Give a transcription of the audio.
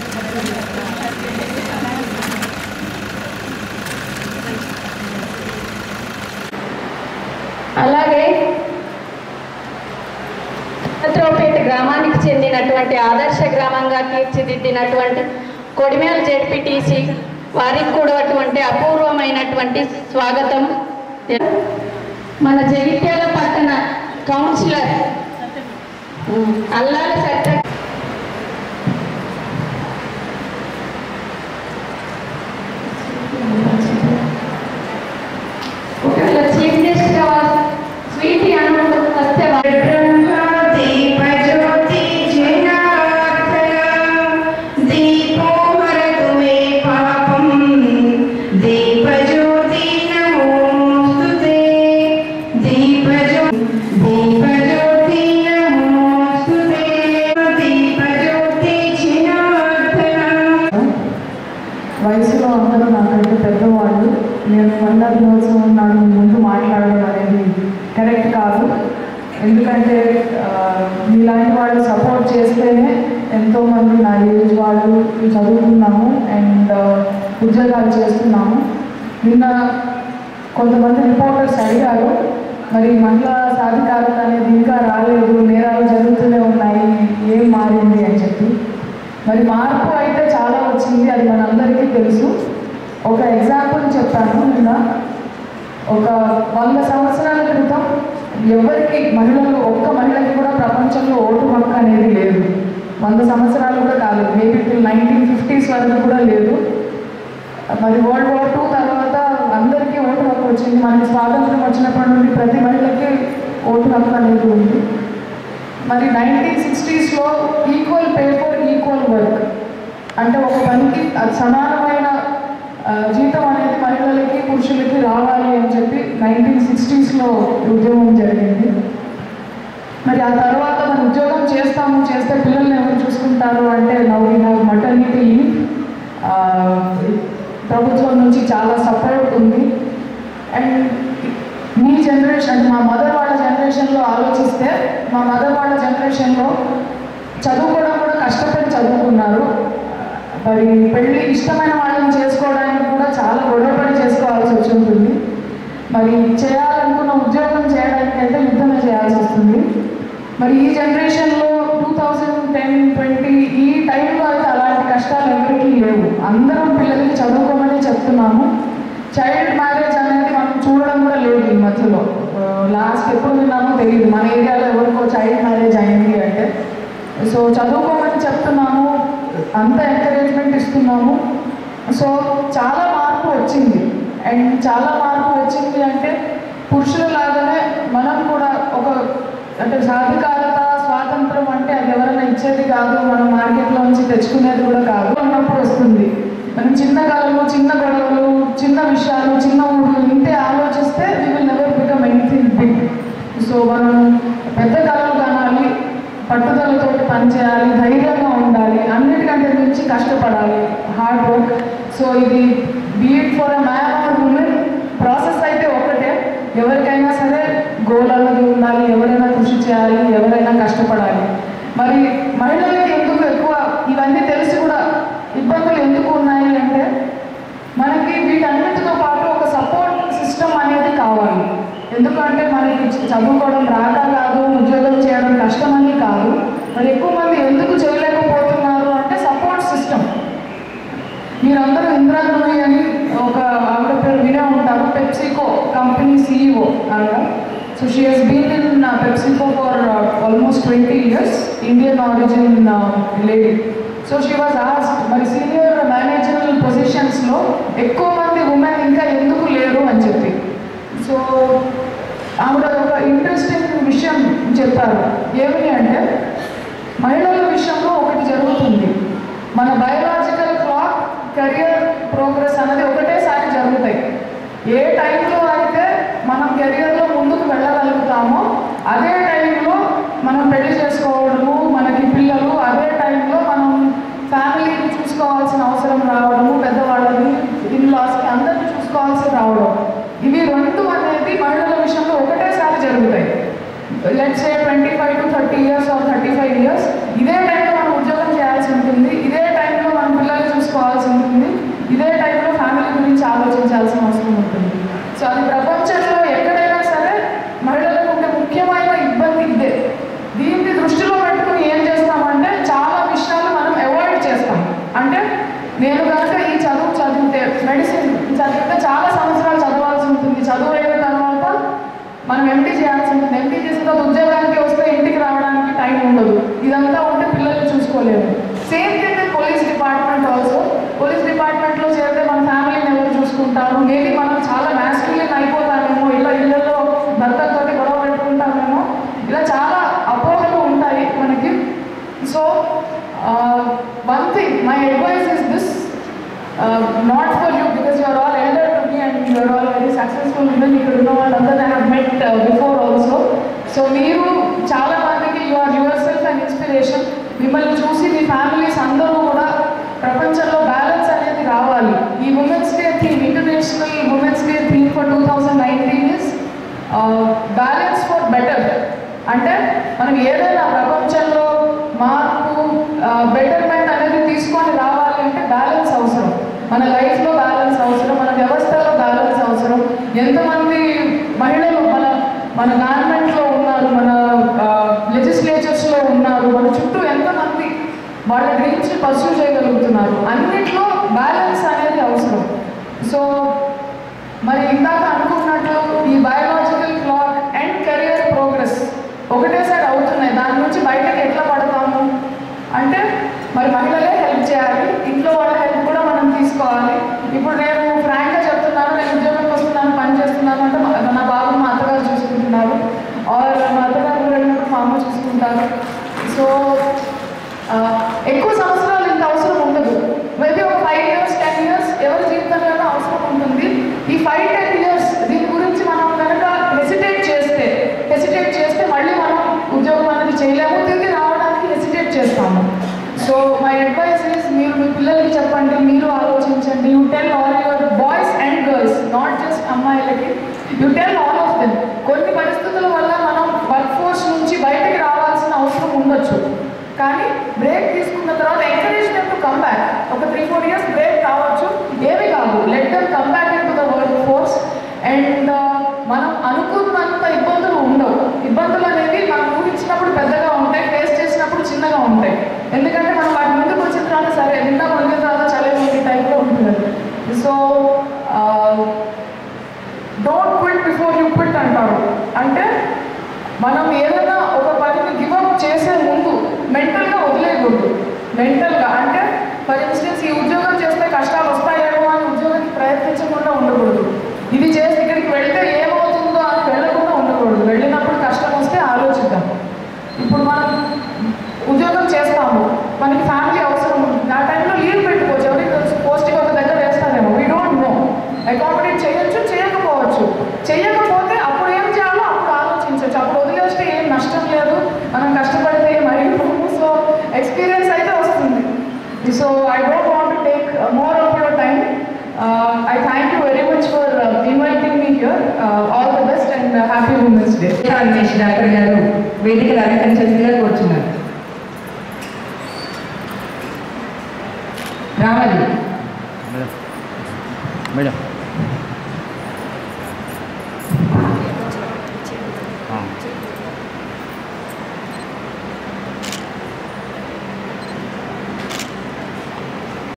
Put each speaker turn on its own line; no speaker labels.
అలాగే చిత్రపేట గ్రామానికి చెందినటువంటి ఆదర్శ గ్రామంగా తీర్చిదిద్దినటువంటి కొడిమేల జెడ్పీటీసీ వారికి కూడా అటువంటి అపూర్వమైనటువంటి స్వాగతం మన జగిత్యాల పట్టణ కౌన్సిలర్ ఉమ్, అల్లాల సత్య ఒకవేళ చీఫ్ గెస్ట్ గా స్వీటీ అనుకుంటూ వస్తే వాళ్ళు
దీపజ్యోతి జనార్దన దీపో హరతు మే పాపం దీపజ్యోతి నమోస్తుతే దీపజ్యో దీపజ్యోతి నమోస్తుతే దీపజ్యోతి జనార్దన
వయసులో అందరూ నాకంటే పెద్దవాళ్ళు నేను మహిళా దినోత్సవం నాడు మీ ముందు మాట్లాడడం అనేది కరెక్ట్ కాదు ఎందుకంటే ఆ, మీలాంటి వాళ్ళు సపోర్ట్ చేస్తేనే ఎంతోమంది నా ఏజ్ వాళ్ళు చదువుకున్నాము అండ్ ఉద్యోగాలు చేస్తున్నాము నిన్న కొంతమంది రిపోర్టర్స్ అడిగారు మరి మహిళా సాధికారత అనేది ఇంకా రాలేదు నేరాలు జరుగుతూనే ఉన్నాయి ఏం మారింది అని చెప్పి మరి మార్పు అయితే చాలా వచ్చింది అది మనందరికీ తెలుసు ఒక ఎగ్జాంపుల్ చెప్పాను నిన్న ఒక వంద సంవత్సరాల క్రితం ఎవరికి మహిళలు ఒక్క మహిళకి కూడా ప్రపంచంలో ఓటు హక్కు అనేది లేదు వంద సంవత్సరాలు కూడా కాలేదు మేబీ టిల్ నైన్టీన్ ఫిఫ్టీస్ వరకు కూడా లేదు మరి వరల్డ్ వార్ టూ తర్వాత అందరికీ ఓటు హక్కు వచ్చింది మనకి స్వాతంత్రం వచ్చినప్పటి నుండి ప్రతి మహిళకి ఓటు హక్కు అనేది ఉంది మరి నైన్టీన్ సిక్స్టీస్లో equal pay for equal work అంటే ఒక పనికి అది సమానమైన ఆ, జీతం అనేది మహిళలకి పురుషులకి రావాలి అని చెప్పి నైన్టీన్ సిక్స్టీస్లో ఉద్యోగం జరిగింది మరి ఆ తర్వాత మనం ఉద్యోగం చేస్తాము చేస్తే పిల్లల్ని ఎవరు చూసుకుంటారు అంటే నవ్ వీ హ్యావ్ మటర్నిటీ ప్రభుత్వం నుంచి చాలా సపోర్ట్ ఉంది అండ్ మీ జనరేషన్ అంటే మా మదర్ వాళ్ళ జనరేషన్లో ఆలోచిస్తే మా మదర్ వాళ్ళ జనరేషన్లో చదువుకోవడం కూడా కష్టపడి చదువుకున్నారు మరి పెళ్ళి ఇష్టమైన వాళ్ళని చేసుకోవడానికి కూడా చాలా గొడవపడి చేసుకోవాల్సి వచ్చి ఉంటుంది మరి చేయాలనుకున్న ఉద్యోగం చేయడానికి అయితే యుద్ధమే చేయాల్సి వస్తుంది మరి ఈ జనరేషన్లో టూ థౌజండ్ టెన్ ట్వంటీ ఈ టైంలో అయితే అలాంటి కష్టాలు ఎవరికీ లేవు అందరం పిల్లలకి చదువుకోమని చెప్తున్నాము చైల్డ్ మ్యారేజ్ అనేది మనం చూడడం కూడా లేదు ఈ మధ్యలో లాస్ట్ ఎప్పుడు విన్నామో తెలియదు మన ఏరియాలో ఎవరికో చైల్డ్ మ్యారేజ్ అయింది అంటే సో చదువుకోమని చెప్తున్నాము అంత ఎంకరేజ్మెంట్ ఇస్తున్నాము సో చాలా మార్పు వచ్చింది అండ్ చాలా మార్పు వచ్చింది అంటే పురుషుల లాగానే మనం కూడా ఒక అంటే సాధికారత స్వాతంత్రం అంటే అది ఎవరైనా ఇచ్చేది కాదు మనం మార్కెట్లో నుంచి తెచ్చుకునేది కూడా కాదు అన్నప్పుడు వస్తుంది మనం చిన్న కళలు చిన్న గొడవలు చిన్న విషయాలు చిన్న ఊళ్ళు ఇంతే ఆలోచిస్తే we will never become anything big so మనం పెద్ద కళలు కనాలి పట్టుదలతో పనిచేయాలి ధైర్యంగా ఉండాలి అన్నిటికంటే మించి కష్టపడాలి హార్డ్ వర్క్ సో ఇది be it for a man or women process అయితే ఒకటే ఎవరికైనా సరే గోల్ అన్నది ఉండాలి ఎవరైనా కృషి చేయాలి ఎవరైనా కష్టపడాలి మరి మహిళలకి ఎందుకు ఎక్కువ ఇవన్నీ తెలిసి కూడా ఇబ్బందులు ఎందుకు ఉన్నాయి అంటే మనకి వీటన్నిటితో పాటు ఒక సపోర్ట్ సిస్టమ్ అనేది కావాలి ఎందుకంటే మనకి చదువుకోవడం రాక కాదు ఉద్యోగం చేయడం కష్టమని కాదు మరి ఎక్కువ మంది ఎందుకు చేయలేకపోతున్నారు అంటే సపోర్ట్ సిస్టమ్ మీరందరూ ఇందిరా నూరి అని ఒక ఆవిడ పేరు వినే ఉంటారు పెప్సికో కంపెనీ సీఈఓ ఆవిడ so she has been in PepsiCo for almost twenty years Indian origin lady so she was ఆస్ట్ మరి సీనియర్ మేనేజరల్ పొజిషన్స్లో ఎక్కువ మంది ఉమెన్ ఇంకా ఎందుకు లేరు అని చెప్పి సో ఆవిడ ఒక ఇంట్రెస్టింగ్ విషయం చెప్పారు ఏమి అంటే మహిళల విషయంలో ఒకటి జరుగుతుంది మన బయోలాజికల్ క్లాక్ కెరియర్ ప్రోగ్రెస్ అనేది ఒకటేసారి జరుగుతాయి ఏ టైంలో అయితే మనం కెరియర్లో ముందుకు వెళ్ళగలుగుతామో అదే టైంలో మనం పెళ్లి చేసుకోవడము మనకి పిల్లలు అదే టైంలో మనం ఫ్యామిలీని చూసుకోవాల్సిన అవసరం రావడము పెద్దవాళ్ళని ఇన్లాస్కి అందరిని చూసుకోవాల్సి రావడం ఇవి రెండు అనేది మహిళల విషయంలో ఒకటేసారి జరుగుతాయి let's a twenty five to thirty years or thirty five years ఇదే టైంలో మనం ఉద్యోగం చేయాల్సి ఉంటుంది ఇదే టైంలో అంటే నేను కనుక ఈ చదువు చదివితే మెడిసిన్ చదివితే చాలా సంవత్సరాలు చదవాల్సి ఉంటుంది చదువు అయిన తర్వాత మనం ఎంటీ చేయాల్సి ఉంటుంది ఎంటీ చేసిన తర్వాత ఉద్యోగానికి వస్తే ఇంటికి రావడానికి టైం ఉండదు ఇదంతా ఉంటే పిల్లల్ని చూసుకోలేము same thing with police department also police డిపార్ట్మెంట్లో చేరితే మన ఫ్యామిలీని ఎవరు చూసుకుంటారు మేబీ మనం చాలా మ్యాస్కులిన్ అయిపోతామేమో ఇలా ఇళ్ళల్లో భర్తలతోటి గొడవ పెట్టుకుంటామేమో ఇలా చాలా అపోహలు ఉంటాయి మనకి so one thing my advice is this not for you because you are all elder to me and you are all very successful women ఇక్కడ ఉన్న వాళ్ళందరూ I have met before also so మీరు చాలా మందికి you are yourself and inspiration మిమ్మల్ని చూసి మీ families అందరూ కూడా ప్రపంచంలో బ్యాలెన్స్ అనేది రావాలి ఈ women's day theme international women's day theme for two thousand nineteen is balance for better అంటే మనం ఏదైనా ప్రపంచంలో మార్పు బెటర్మెంట్ అనేది తీసుకొని రావాలి అంటే బ్యాలెన్స్ అవసరం మన లైఫ్లో బ్యాలెన్స్ అవసరం మన వ్యవస్థలో బ్యాలెన్స్ అవసరం ఎంతమంది మహిళలు మన మన గవర్నమెంట్లో ఉన్నారు మన లెజిస్లేచర్స్లో ఉన్నారు మన చుట్టూ ఎంతమంది వాళ్ళ డ్రీమ్స్ని పర్సూ చేయగలుగుతున్నారు అన్నిట్లో బ్యాలెన్స్ అనేది అవసరం సో మరి ఇందాక అనుకున్నట్టు ఈ biological clock and career progress ఒకటేసారి అవుతున్నాయి దాని నుంచి బయటకు ఎట్లా పడతాము అంటే మరి మహిళలే హెల్ప్ చేయాలి ఇంట్లో వాళ్ళ హెల్ప్ కూడా మనం తీసుకోవాలి ఇప్పుడు నేను ఫ్రాంక్గా చెప్తున్నాను నేను ఉద్యోగంకి వస్తున్నాను పని చేస్తున్నాను అంటే మా- నా బాబు మా అత్తగారు చూసుకుంటున్నారు ఆర్ మా అత్తగారు వెళ్ళినప్పుడు మా అమ్మ చూసుకుంటారు సో ఆ, ఎక్కువ సంవత్సరాలు ఇంత అవసరం ఉండదు మేబీ ఒక ఫైవ్ ఇయర్స్ టెన్ ఇయర్స్ ఎవరి జీవితంలోనూ అవసరం ఉంటుంది ఈ ఫైవ్ టెన్ ఇయర్స్ దీని గురించి మనం కనుక హెసిటేట్ చేస్తే హెసిటేట్ చేస్తే మళ్ళీ మనం ఉద్యోగం అనేది చేయలేము తిరిగి రావడానికి హెసిటేట్ చేస్తాము సో మై అడ్వైస్ ఇస్ మీరు మీ పిల్లలకి చెప్పండి మీరు ఆలోచించండి you tell all your boys and girls not just అమ్మాయిలకి you tell all of them కొన్ని పరిస్థితుల వల్ల మనం వర్క్ ఫోర్స్ నుంచి బయటకు రావాల్సిన అవసరం ఉండొచ్చు కానీ బ్రేక్ తీసుకున్న తర్వాత encourage them to come back ఒక త్రీ ఫోర్ ఇయర్స్ బ్రేక్ రావచ్చు ఏమీ కాదు let them come back into the workforce and మనం అనుకున్నంత ఇబ్బందులు ఉండవు ఇబ్బందులు అనేవి మనం ఊహించినప్పుడు పెద్దగా ఉంటాయి ఫేస్ చేసినప్పుడు చిన్నగా ఉంటాయి ఎందుకంటే మనం వాటి ముందుకు వచ్చిన తర్వాత సరే నిన్న మునిగిన తర్వాత చలి టైప్లో ఉంటుంది so don't quit before you quit అంటారు అంటే మనం ఏదైనా ఒక పనిని గివప్ చేసే ముందు మెంటల్గా వదిలేయకూడదు మెంటల్గా అంటే ఫర్ ఇన్స్టెన్స్ ఈ ఉద్యోగం చేస్తే కష్టాలు వస్తాయేమో అని ఉద్యోగానికి ప్రయత్నించకుండా ఉండకూడదు ఇది చేసి ఇక్కడికి వెళ్తే ఏమవుతుందో అని వెళ్ళకుండా ఉండకూడదు వెళ్ళినప్పుడు కష్టం వస్తే ఆలోచిద్దాం ఇప్పుడు మనం ఉద్యోగం చేస్తాము మనకి ఫ్యామిలీ అవసరం ఉంటుంది ఆ టైంలో లీవ్ పెట్టుకోవచ్చు ఎవరికి తెలుసు పోస్టింగ్ ఒక దగ్గర వేస్తారేమో వీ డోంట్ నో అకామిడేట్ చేయొచ్చు చేయకపోవచ్చు చేయకపోతే అప్పుడు ఏం చేయాలో అప్పుడు ఆలోచించవచ్చు అప్పుడు వదిలేస్తే ఏం నష్టం లేదు మనం కష్టపడితే ఏం అడిగిపోము సో ఎక్స్పీరియన్స్ అయితే వస్తుంది so I don't want to take more of your time I thank you very much for inviting me here all the best and happy women's day
Ramesh doctor గారు వేదికలు అలంకరించాల్సిందిగా కోరుచున్నారు రావాలి
మేడం మేడం